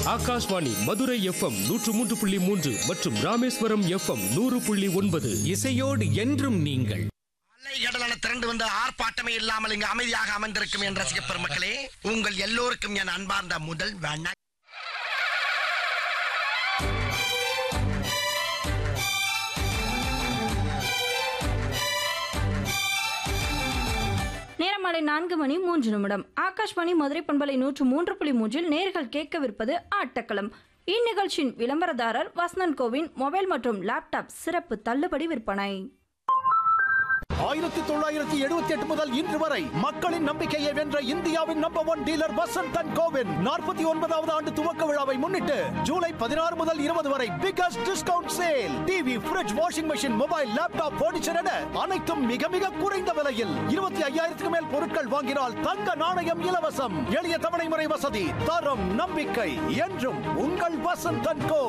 Akashvani Madurai FM நூற்று மூன்று புள்ளி மூன்று மற்றும் ராமேஸ்வரம் எஃப்எம் நூறு புள்ளி ஒன்பது இசையோடு என்றும் நீங்கள் அலை கடலான திரண்டு வந்து ஆர்ப்பாட்டமே இல்லாமல் இங்கு அமைதியாக அமர்ந்திருக்கும் என் ரசிக பெருமக்களே உங்கள் எல்லோருக்கும் என் அன்பார்ந்த முதல் வணக்கம் நேரம் மாலை நான்கு மணி மூன்று நிமிடம் ஆகாஷ்வாணி மதுரை பண்பலை நூற்று மூன்று புள்ளி மூன்றில் நேர்கள் கேட்கவிருப்பது ஆட்டக்களம் இந்நிகழ்ச்சியின் விளம்பரதாரர் வசந்தன் கோவின் மொபைல் மற்றும் லேப்டாப் சிறப்பு தள்ளுபடி விற்பனை ஆயிரத்தி தொள்ளாயிரத்தி எழுபத்தி எட்டு முதல் இன்று வரை மக்களின் நம்பிக்கையை வென்ற இந்தியாவின் number one dealer Vasanth and கோவின் நாற்பத்தி ஒன்பதாவது ஆண்டு துவக்க விழாவை முன்னிட்டு ஜூலை பதினாறு முதல் இருபது வரை biggest discount sale TV fridge washing machine mobile laptop furniture என அனைத்தும் மிக மிக குறைந்த விலையில் இருபத்தி ஐயாயிரத்துக்கு மேல் பொருட்கள் வாங்கினால் தங்க நாணயம் இலவசம் எளிய தவணை முறை வசதி தரம் நம்பிக்கை என்றும் உங்கள் வசந்த் அண்ட் கோ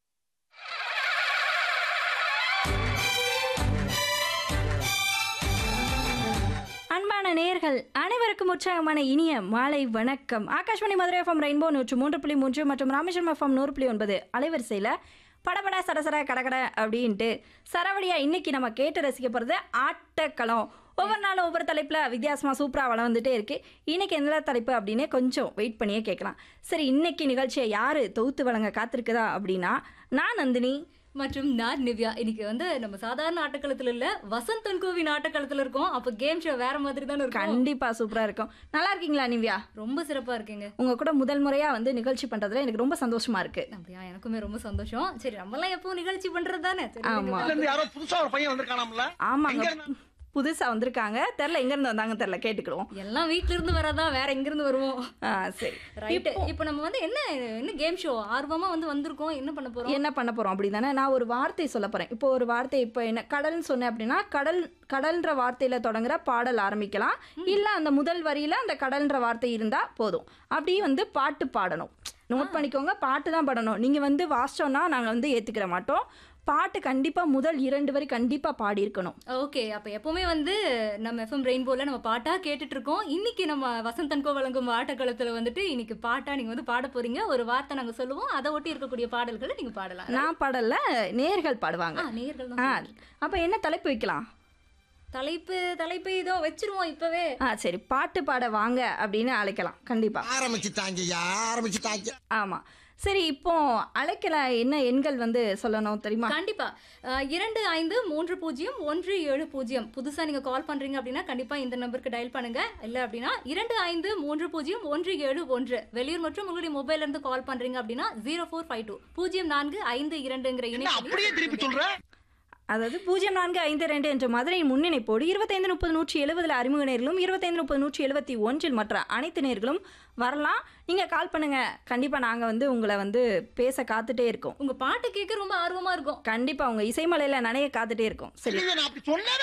அன்பான நேர்கள் அனைவருக்கும் உற்சாகமான இனிய மாலை வணக்கம் ஆகாஷ்வாணி மதுரை எஃப்எம் ரெயின்போ நூற்று மூன்று புள்ளி மூன்று மற்றும் ராமேஸ்வரம் எஃப்எம் நூறு புள்ளி ஒன்பது அலைவரிசையில் படபட சடசட கடகட அப்படின்ட்டு சரவடியா இன்னைக்கு நம்ம கேட்டு ரசிக்க போகிறது ஆட்டக்களம் ஒவ்வொரு நாளும் ஒவ்வொரு தலைப்பில் வித்தியாசமாக சூப்பராக வளம் வந்துட்டே இருக்கு இன்னைக்கு எந்த தலைப்பு அப்படின்னு கொஞ்சம் வெயிட் பண்ணியே கேட்கலாம் சரி இன்னைக்கு நிகழ்ச்சியை யார் தொகுத்து வழங்க காத்திருக்குதா அப்படின்னா நான் நந்தினி மற்றும் நான் நிவ்யா இன்னைக்கு வந்து நம்ம சாதாரண ஆட்டக்களத்துல இல்ல வசந்தன் கோவின் ஆட்டக்களத்துல இருக்கோம் அப்ப கேம் ஷோ வேற மாதிரி தானே இருக்கும் கண்டிப்பா சூப்பரா இருக்கும் நல்லா இருக்கீங்களா நிவ்யா ரொம்ப சிறப்பா இருக்கீங்க உங்க கூட முதல் முறையா வந்து நிகழ்ச்சி பண்றதுல எனக்கு ரொம்ப சந்தோஷமா இருக்கு அப்படியா எனக்குமே ரொம்ப சந்தோஷம் சரி நம்மலாம் எப்பவும் நிகழ்ச்சி பண்றது தானே சரி, ஆமா. நீங்க இருந்து யாரோ புதுசா ஒரு பையன் வந்திருக்கானாம்ல ஆமாங்க புதுசா வந்திருக்காங்க தெரியல எங்க இருந்து வந்தாங்க தெரியல கேட்டுக்கிடுவோம் எல்லாம் வீட்ல இருந்து வரதான் வேற எங்க இருந்து வருவோம் ஆ, சரி ரைட் இப்போ நம்ம வந்து என்ன என்ன கேம் ஷோ ஆர்வமா வந்து வந்திருக்கோம் என்ன பண்ண போறோம் என்ன பண்ண போறோம் அப்படிதானே நான் ஒரு வார்த்தை சொல்ல போறேன் இப்போ ஒரு வார்த்தை இப்போ என்ன கடல்னு சொன்னேன் அப்படின்னா கடல் கடல்ன்ற வார்த்தையில தொடங்குற பாடல் ஆரம்பிக்கலாம் இல்ல அந்த முதல் வரியில அந்த கடல்ன்ற வார்த்தை இருந்தா போதும் அப்படியே வந்து பாட்டு பாடணும் நோட் பண்ணிக்கோங்க பாட்டு தான் பாடணும் நீங்க வந்து வாசிச்சோன்னா நாங்க வந்து ஏத்துக்கிற மாட்டோம் பாட்டு கண்டிப்பா முதல் இரண்டு வரி கண்டிப்பா பாடி இருக்கணும் ஓகே அப்ப எப்பவுமே வந்து நம்ம எஃப்எம் ரெயின்போல நம்ம பாட்டா கேட்டுட்டு இருக்கோம் இன்னைக்கு நம்ம வசந்தன்கோ வழங்கும் ஆட்டக்களத்துல வந்துட்டு இன்னைக்கு பாட்டா நீங்க வந்து பாட போறீங்க ஒரு வார்த்தை நாங்க சொல்லுவோம் அதை ஒட்டி இருக்கக்கூடிய பாடல்களை நீங்க பாடலாம் நான் பாடல நேர்கள் பாடுவாங்க ஆ நேயர்கள் ஆ தான் அப்ப என்ன தலைப்பு வைக்கலாம் தலைப்பு தலைப்பு இதோ வச்சிருவோம் இப்பவே ஆ சரி பாட்டு பாட வாங்க அப்படின்னு அழைக்கலாம் கண்டிப்பா ஆரம்பிச்சுட்டாங்கய்யா ஆரம்பிச்சுட்டாங்க ஆமா சரி இப்போ அழைக்கல என்ன எண்கள் வந்து சொல்லணும் தெரியுமா கண்டிப்பா அஹ், இரண்டு ஐந்து மூன்று பூஜ்ஜியம் ஒன்று ஏழு பூஜ்ஜியம் புதுசா நீங்க கால் பண்றீங்க அப்படின்னா கண்டிப்பா இந்த நம்பருக்கு டயல் பண்ணுங்க இல்ல அப்படின்னா இரண்டு ஐந்து மூன்று பூஜ்ஜியம் ஒன்று ஏழு ஒன்று வெளியூர் மற்றும் உங்களுடைய மொபைல்ல இருந்து கால் பண்றீங்க அப்படின்னா ஜீரோ ஃபோர் ஃபைவ் டூ பூஜ்ஜியம் நான்கு ஐந்து இரண்டுங்கிற அப்படியே திருப்பி இணைப்பு சொல்ற அதாவது பூஜ்ஜியம் நான்கு ஐந்து ரெண்டு என்ற மதுரையின் முன்னிணைப்போடு இருபத்தைந்து முப்பது நூற்றி எழுபதுல அறிமுக நேர்களும் இருபத்தைந்து முப்பது நூற்றி எழுபத்தி ஒன்றில் மற்ற அனைத்து நேர்களும் வரலாம் நீங்க கால் பண்ணுங்க கண்டிப்பா நாங்க வந்து உங்களை வந்து பேச காத்துட்டே இருக்கோம் உங்க பாட்டு கேட்க ரொம்ப ஆர்வமா இருக்கும் கண்டிப்பா உங்க இசைமலையில நனைய காத்துட்டே இருக்கோம் சரி நான் அப்படி சொன்னவே